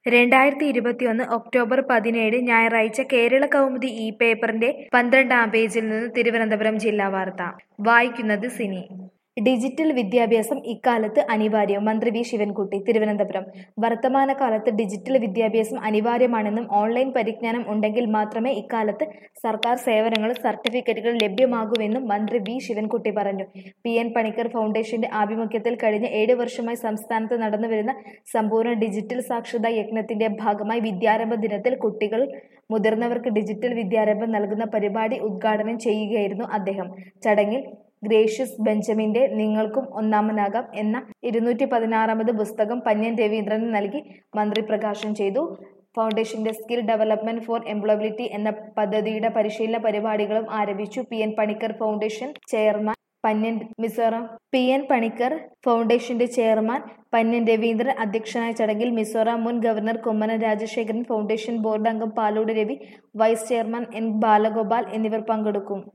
രണ്ടായിരത്തി ഇരുപത്തിയൊന്ന് ഒക്ടോബർ പതിനേഴ് ഞായറാഴ്ച കേരള കൗമുദി ഈ പേപ്പറിന്റെ പന്ത്രണ്ടാം പേജിൽ നിന്ന് തിരുവനന്തപുരം ജില്ലാ വാർത്ത വായിക്കുന്നത് സിനി ഡിജിറ്റൽ വിദ്യാഭ്യാസം ഇക്കാലത്ത് അനിവാര്യം മന്ത്രി വി ശിവൻകുട്ടി തിരുവനന്തപുരം വർത്തമാനകാലത്ത് ഡിജിറ്റൽ വിദ്യാഭ്യാസം അനിവാര്യമാണെന്നും ഓൺലൈൻ പരിജ്ഞാനം ഉണ്ടെങ്കിൽ മാത്രമേ ഇക്കാലത്ത് സർക്കാർ സേവനങ്ങൾ സർട്ടിഫിക്കറ്റുകൾ ലഭ്യമാകൂവെന്നും മന്ത്രി വി ശിവൻകുട്ടി പറഞ്ഞു പി എൻ പണിക്കർ ഫൗണ്ടേഷന്റെ ആഭിമുഖ്യത്തിൽ കഴിഞ്ഞ ഏഴ് വർഷമായി സംസ്ഥാനത്ത് നടന്നുവരുന്ന സമ്പൂർണ്ണ ഡിജിറ്റൽ സാക്ഷരതാ യജ്ഞത്തിന്റെ ഭാഗമായി വിദ്യാരംഭ ദിനത്തിൽ കുട്ടികൾ മുതിർന്നവർക്ക് ഡിജിറ്റൽ വിദ്യാരംഭം നൽകുന്ന പരിപാടി ഉദ്ഘാടനം ചെയ്യുകയായിരുന്നു അദ്ദേഹം ചടങ്ങിൽ ഗ്രേഷ്യസ് ബെഞ്ചമിന്റെ നിങ്ങൾക്കും ഒന്നാമനാകാം എന്ന ഇരുന്നൂറ്റി പതിനാറാമത് പുസ്തകം പന്യൻ രവീന്ദ്രന് നൽകി മന്ത്രി പ്രകാശനം ചെയ്തു ഫൗണ്ടേഷന്റെ സ്കിൽ ഡെവലപ്മെന്റ് ഫോർ എംപ്ലോയബിലിറ്റി എന്ന പദ്ധതിയുടെ പരിശീലന പരിപാടികളും ആരംഭിച്ചു P N Panicker foundation chairman Panyan Mizoram P N Panicker ഫൗണ്ടേഷന്റെ ചെയർമാൻ പന്യൻ രവീന്ദ്രൻ അധ്യക്ഷനായ ചടങ്ങിൽ മിസോറാം മുൻ governor Kummanam Rajasekharan foundation board അംഗം Palode Ravi vice chairman N Balagopal എന്നിവർ പങ്കെടുക്കും